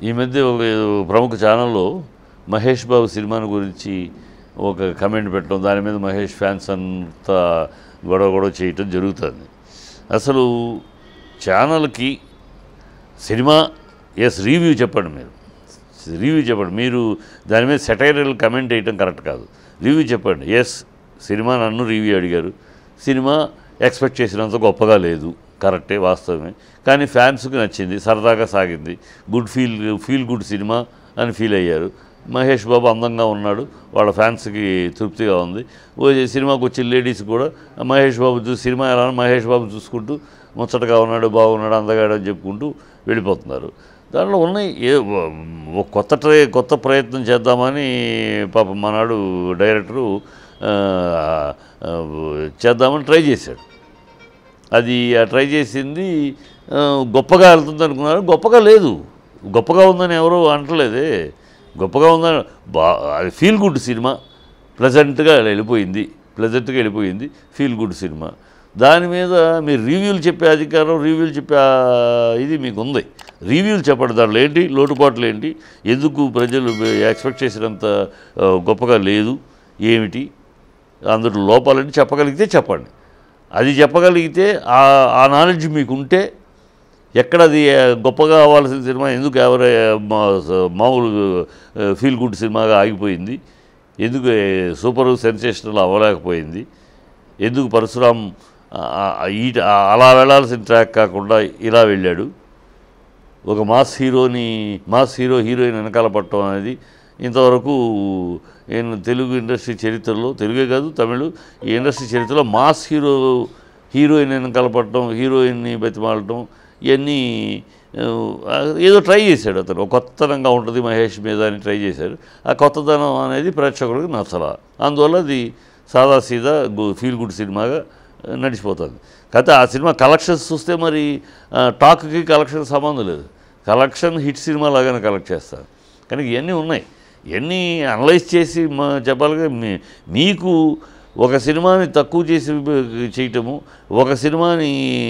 ఈ మధ్య ఒక ప్రముఖ ఛానల్లో మహేష్ బాబు సినిమాను గురించి ఒక కమెంట్ పెట్టడం దాని మీద మహేష్ ఫ్యాన్స్ అంతా గొడవ గొడవ చేయటం జరుగుతుంది అసలు ఛానల్కి సినిమా ఎస్ రివ్యూ చెప్పండి మీరు రివ్యూ చెప్పండి మీరు దాని మీద సెటైరల్ కమెంట్ వేయటం కరెక్ట్ కాదు రివ్యూ చెప్పండి ఎస్ సినిమా నన్ను రివ్యూ అడిగారు సినిమా ఎక్స్పెక్ట్ చేసినంత గొప్పగా లేదు కరెక్టే వాస్తవమే కానీ ఫ్యాన్స్కి నచ్చింది సరదాగా సాగింది good feel feel good cinema అని ఫీల్ అయ్యారు మహేష్ బాబు అందంగా ఉన్నాడు వాళ్ళ ఫ్యాన్స్కి తృప్తిగా ఉంది ఓ సినిమాకి వచ్చిన లేడీస్ కూడా మహేష్ బాబు చూసి సినిమా ఎలా ఉంది? మహేష్ బాబు చూసుకుంటూ ముచ్చటగా ఉన్నాడు బాగున్నాడు అందగాడు అని చెప్పుకుంటూ వెళ్ళిపోతున్నారు దాంట్లో ఉన్నాయి ఏ ఒక కొత్త ట్రై కొత్త ప్రయత్నం చేద్దామని పాప మనాడు డైరెక్టరు ఆ, ఆ, చేద్దామని ట్రై చేశాడు అది ఆ ట్రై చేసింది ఆ, గొప్పగా వెళ్తుంది అనుకున్నారు గొప్పగా లేదు గొప్పగా ఉందని ఎవరు అంటలేదే గొప్పగా ఉందని బా అది ఫీల్ గుడ్ సినిమా ప్లెజెంట్గా వెళ్ళిపోయింది ప్లెజెంట్గా వెళ్ళిపోయింది ఫీల్ గుడ్ సినిమా దాని మీద మీరు రివ్యూలు చెప్పే అధికారం రివ్యూలు చెప్పే ఆ, ఇది మీకు ఉంది రివ్యూలు చెప్పండి దాంట్లో ఏంటి లోటుపాట్లు ఏంటి ఎందుకు ప్రజలు ఎక్స్పెక్ట్ చేసినంత ఆ, గొప్పగా లేదు ఏమిటి అందులో లోపాలని చెప్పగలిగితే చెప్పండి అది చెప్పగలిగితే ఆ ఆ నాలెడ్జ్ మీకు ఉంటే ఎక్కడ అది ఆ, గొప్పగా అవ్వాల్సిన సినిమా ఎందుకు ఎవరు మామూలు ఫీల్ గుడ్ సినిమాగా ఆగిపోయింది ఎందుకు సూపర్ సెన్సేషనల్ అవ్వలేకపోయింది ఎందుకు పరశురామ్ ఆ, ఆ, ఈ ఆ, అలా వెళ్ళాల్సిన ట్రాక్ కాకుండా ఇలా వెళ్ళాడు ఒక మాస్ హీరోని మాస్ హీరో హీరోయిన్ వెనకాల పట్టడం అనేది ఇంతవరకు నేను తెలుగు ఇండస్ట్రీ చరిత్రలో తెలుగే కాదు తమిళ్ ఈ ఇండస్ట్రీ చరిత్రలో మాస్ హీరో హీరోయిన్ వెనకాల పట్టడం హీరోయిన్ని బతిమాలటం ఇవన్నీ ఆ, ఏదో ట్రై చేశాడు అతను ఒక కొత్తనంగా ఉంటుంది మహేష్ మీద అని ట్రై చేశాడు ఆ కొత్తదనం అనేది ప్రేక్షకులకు నచ్చల అందువల్ల అది సాదాసీదా ఫీల్ గుడ్ సినిమాగా నడిచిపోతుంది కాకపోతే ఆ సినిమా కలెక్షన్స్ చూస్తే మరి ఆ, టాక్కి కలెక్షన్ సంబంధం లేదు కలెక్షన్ హిట్ సినిమా లాగానే కలెక్ట్ చేస్తారు కానీ ఇవన్నీ ఉన్నాయి ఇవన్నీ అనలైజ్ చేసి మా చెప్పాలిగా మీ మీకు ఒక సినిమాని తక్కువ చేసి చేయటము ఒక సినిమాని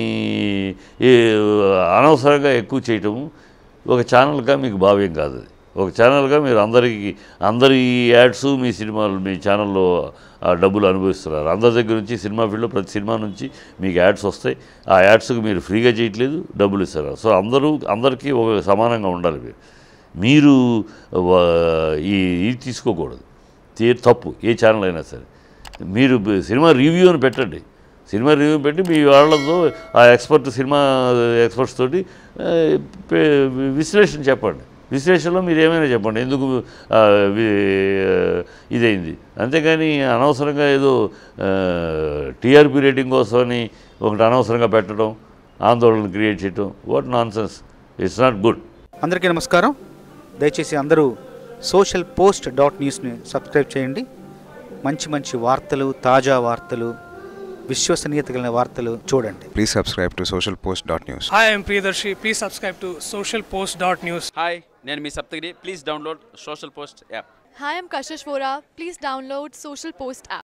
ఏ, అనవసరంగా ఎక్కువ చేయటము ఒక ఛానల్గా మీకు భావ్యం కాదు అది ఒక ఛానల్గా మీరు అందరికీ అందరి యాడ్స్ మీ సినిమాలు మీ ఛానల్లో ఆ డబ్బులు అనుభవిస్తున్నారు అందరి దగ్గర నుంచి సినిమా ఫీల్డ్లో ప్రతి సినిమా నుంచి మీకు యాడ్స్ వస్తాయి ఆ యాడ్స్కి మీరు ఫ్రీగా చేయట్లేదు డబ్బులు ఇస్తారు సో అందరూ అందరికీ ఒక సమానంగా ఉండాలి మీరు మీరు వా- ఈ ఇది తీసుకోకూడదు తీ- తప్పు ఏ ఛానల్ అయినా సరే మీరు బ- సినిమా రివ్యూ అని పెట్టండి సినిమా రివ్యూ పెట్టి మీ వాళ్ళతో ఆ ఎక్స్పర్ట్ సినిమా ఎక్స్పర్ట్స్ తోటి ఆ, పే- విశ్లేషణ చెప్పండి విశ్లేషణలో మీరు ఏమైనా చెప్పండి ఎందుకు ఆ, వి- ఇదైంది అంతేగాని అనవసరంగా ఏదో టీఆర్పీ రేటింగ్ కోసమని ఒకటి అనవసరంగా పెట్టడం ఆందోళన క్రియేట్ చేయడం what nonsense it's not good అందరికీ నమస్కారం దయచేసి అందరూ సోషల్ పోస్ట్ డాట్ న్యూస్ని సబ్స్క్రైబ్ చేయండి మంచి మంచి వార్తలు తాజా వార్తలు విశ్వసనీయత కలిగిన వార్తలు చూడండి Please subscribe to socialpost.news. Hi, I'm Priyadarshi. Please subscribe to socialpost.news. Hi నేను మీ Saptagiri please download social post app Hi, I'm Kashish Vora. Please download Social Post app.